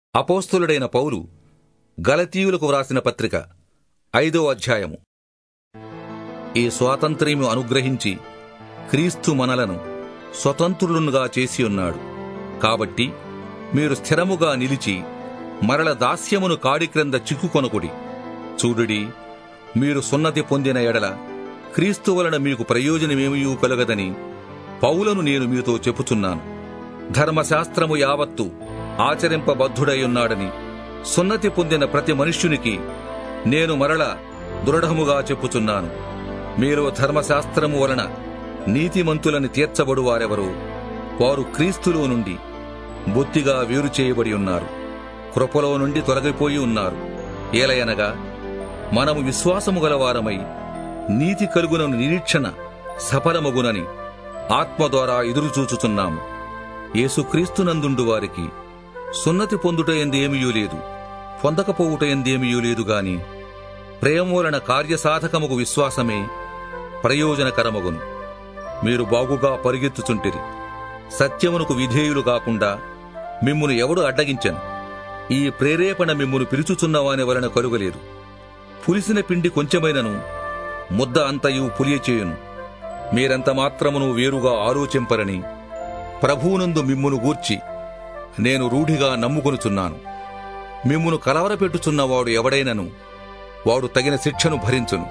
అపోస్తులుడైన పౌలు గలతీయులకు వ్రాసిన పత్రిక ఐదో అధ్యాయము ఈ స్వాతంత్ర్యము అనుగ్రహించి క్రీస్తు మనలను స్వతంత్రులుగా చేసి ఉన్నాడు కాబట్టి మీరు స్థిరముగా నిలిచి మరల దాస్యమును కాడి క్రింద చిక్కుకొనకుడి చూడుడి మీరు సున్నతి పొందిన ఎడల క్రీస్తు వలన మీకు ప్రయోజనమేమీ కలగదని పౌలను నేను మీతో చెప్పుచున్నాను ధర్మశాస్త్రము యావత్తు ఆచరింపబద్ధుడై ఉన్నాడని సున్నతి పొందిన ప్రతి మనుష్యునికి నేను మరల దృఢముగా చెప్పుచున్నాను మీరు ధర్మశాస్త్రము వలన నీతిమంతులని తీర్చబడు వారెవరో వారు క్రీస్తులో నుండి బొత్తిగా వేరు చేయబడి ఉన్నారు కృపలో నుండి తొలగిపోయి ఉన్నారు ఏలయనగా మనము విశ్వాసము గలవారమై నీతి కలుగునను నిరీక్షణ సఫలమగునని ఆత్మ ద్వారా ఎదురుచూచుచున్నాము యేసుక్రీస్తునందుండు వారికి సున్నతి పొందుట ఎందేమియూ లేదు పొందకపోవుట ఎందేమియూ లేదు గాని ప్రేమ వలన కార్యసాధకముకు విశ్వాసమే ప్రయోజనకరమగును మీరు బాగుగా పరిగెత్తుచుంటిరి సత్యమునకు విధేయులు కాకుండా మిమ్మును ఎవడు అడ్డగించను ఈ ప్రేరేపణ మిమ్మును పిలుచుచున్నవాని వలన కలుగలేదు పులిసిన పిండి కొంచెమైనను ముద్ద అంతయు పులియచేయును మీరెంత మాత్రమును వేరుగా ఆలోచింపరని ప్రభువునందు మిమ్మును గూర్చి నేను రూఢిగా నమ్ముకొనుచున్నాను మిమ్మును కలవరపెట్టుచున్నవాడు ఎవడైనను వాడు తగిన శిక్షను భరించును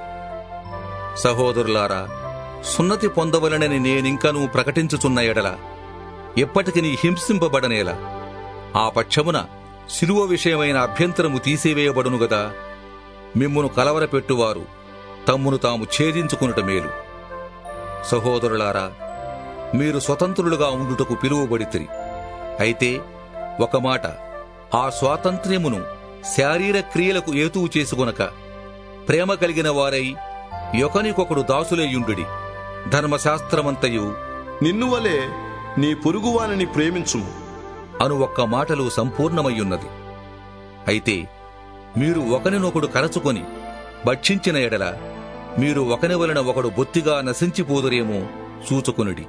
సహోదరులారా సున్నతి పొందవలనని నేనింకనూ ప్రకటించుచున్న ఎడల ఎప్పటికి నీ హింసింపబడనేలా ఆ పక్షమున శిలువ విషయమైన అభ్యంతరము తీసివేయబడును గదా మిమ్మును కలవరపెట్టువారు తమ్మును తాము ఛేదించుకునుట మేలు సహోదరులారా మీరు స్వతంత్రులుగా ఉండుటకు పిలువబడితిరి అయితే ఒక మాట ఆ స్వాతంత్ర్యమును శారీర క్రియలకు ఏతువు చేసుకొనక ప్రేమ కలిగిన వారై ఒకనికొకడు దాసులేయుండుడి ధర్మశాస్త్రమంతయు నిన్ను వలె నీ పొరుగువానిని ప్రేమించుము అను ఒక్క మాటలు సంపూర్ణమయ్యున్నది అయితే మీరు ఒకరినొకడు కరచుకొని భక్షించిన ఎడల మీరు ఒకని వలన ఒకడు బొత్తిగా నశించిపోదురేమో చూచుకొనుడి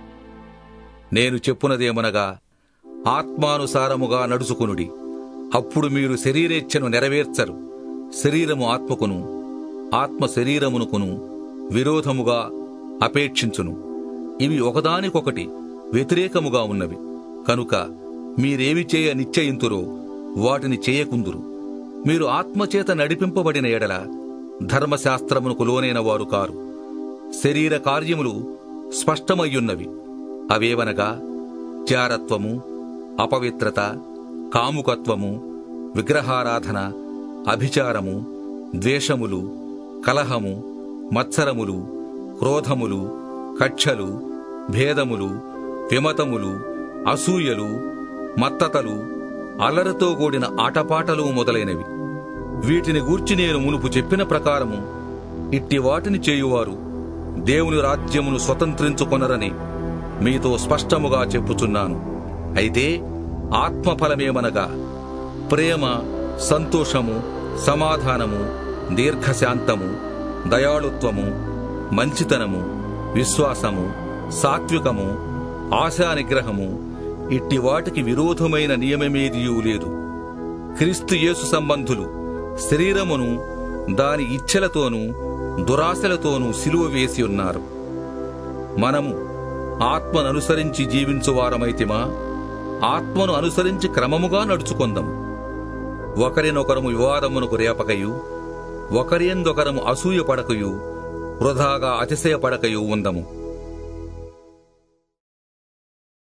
నేను చెప్పునదేమనగా ఆత్మానుసారముగా నడుచుకొనుడి అప్పుడు మీరు శరీరేచ్ఛను నెరవేర్చరు శరీరము ఆత్మకును ఆత్మ శరీరమునుకును విరోధముగా అపేక్షించును ఇవి ఒకదానికొకటి వ్యతిరేకముగా ఉన్నవి కనుక మీరేమి చేయ నిశ్చయింతురో వాటిని చేయకుందురు మీరు ఆత్మచేత నడిపింపబడిన ఎడల ధర్మశాస్త్రమునకు లోనైన వారు కారు శరీర కార్యములు స్పష్టమయ్యున్నవి అవేవనగా జారత్వము అపవిత్రత కాముకత్వము విగ్రహారాధన అభిచారము ద్వేషములు కలహము మత్సరములు క్రోధములు కక్షలు భేదములు విమతములు అసూయలు మత్తతలు అల్లరితో కూడిన ఆటపాటలు మొదలైనవి వీటిని గూర్చి నేను మునుపు చెప్పిన ప్రకారము ఇట్టి వాటిని చేయువారు దేవుని రాజ్యమును స్వతంత్రించుకొనరని మీతో స్పష్టముగా చెప్పుచున్నాను అయితే ఆత్మఫలమేమనగా ప్రేమ సంతోషము సమాధానము దీర్ఘశాంతము దయాళుత్వము మంచితనము విశ్వాసము సాత్వికము ఆశానిగ్రహము ఇట్టి వాటికి విరోధమైన నియమమేదియూ లేదు క్రీస్తు యేసు సంబంధులు శరీరమును దాని ఇచ్ఛలతోనూ దురాశలతోనూ సిలువ వేసి ఉన్నారు మనము ఆత్మను అనుసరించి జీవించువారమైతిమా ఆత్మను అనుసరించి క్రమముగా నడుచుకొందాం ఒకరినొకరము వివాదమునకు రేపకయు ఒకరియందొకరము అసూయ పడకయు వృధాగా అతిశయపడకయు ఉందము